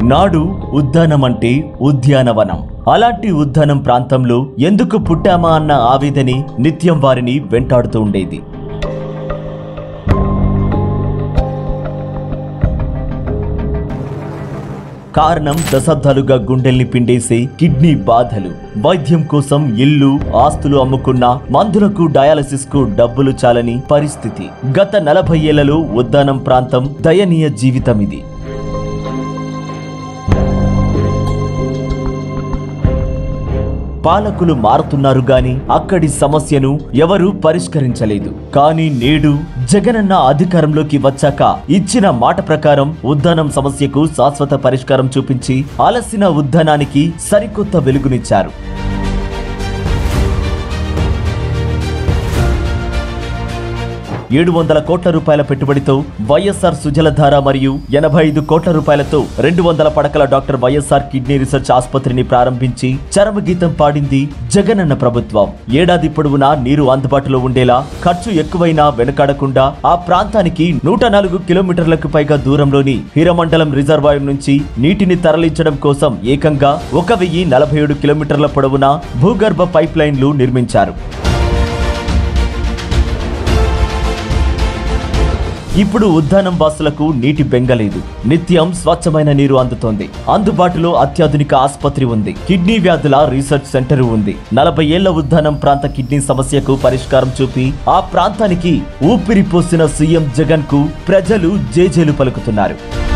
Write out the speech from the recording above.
నాడు ఉద్దానం అంటే ఉద్యానవనం అలాంటి ఉద్దానం ప్రాంతంలో ఎందుకు పుట్టామా అన్న ఆవేదనే నిత్యం వారిని వెంటాడుతూ ఉండేది కారణం దశాబ్దాలుగా గుండెల్ని పిండేసే కిడ్నీ బాధలు వైద్యం కోసం ఇల్లు ఆస్తులు అమ్ముకున్న మందులకు డయాలసిస్ కు డబ్బులు చాలని పరిస్థితి గత నలభై ఏళ్లలో ఉద్దానం ప్రాంతం దయనీయ జీవితం ఇది పాలకులు మారుతున్నారు గాని అక్కడి సమస్యను ఎవరూ పరిష్కరించలేదు కానీ నేడు జగనన్న అధికారంలోకి వచ్చాక ఇచ్చిన మాట ప్రకారం ఉద్దానం సమస్యకు శాశ్వత పరిష్కారం చూపించి అలసిన ఉద్దానానికి సరికొత్త వెలుగునిచ్చారు ఏడు వందల కోట్ల రూపాయల పెట్టుబడితో వైఎస్ఆర్ సుజలధార మరియు ఎనభై ఐదు కోట్ల రూపాయలతో రెండు వందల పడకల డాక్టర్ వైఎస్ఆర్ కిడ్నీ రీసెర్చ్ ఆసుపత్రిని ప్రారంభించి చరమగీతం పాడింది జగనన్న ప్రభుత్వం ఏడాది పొడవునా నీరు అందుబాటులో ఉండేలా ఖర్చు ఎక్కువైనా వెనకాడకుండా ఆ ప్రాంతానికి నూట నాలుగు కిలోమీటర్లకు పైగా దూరంలోని హీరమండలం రిజర్వాయర్ నుంచి నీటిని తరలించడం కోసం ఏకంగా ఒక వెయ్యి నలభై ఏడు కిలోమీటర్ల పొడవున భూగర్భ పైప్ లైన్లు నిర్మించారు ఇప్పుడు ఉద్దానం వాసులకు నీటి బెంగలేదు నిత్యం స్వచ్ఛమైన నీరు అందుతోంది అందుబాటులో అత్యాధునిక ఆసుపత్రి ఉంది కిడ్నీ వ్యాధుల రీసెర్చ్ సెంటర్ ఉంది నలభై ఏళ్ల ఉద్దానం ప్రాంత కిడ్నీ సమస్యకు పరిష్కారం చూపి ఆ ప్రాంతానికి ఊపిరి పోసిన సీఎం జగన్ కు ప్రజలు జేజేలు పలుకుతున్నారు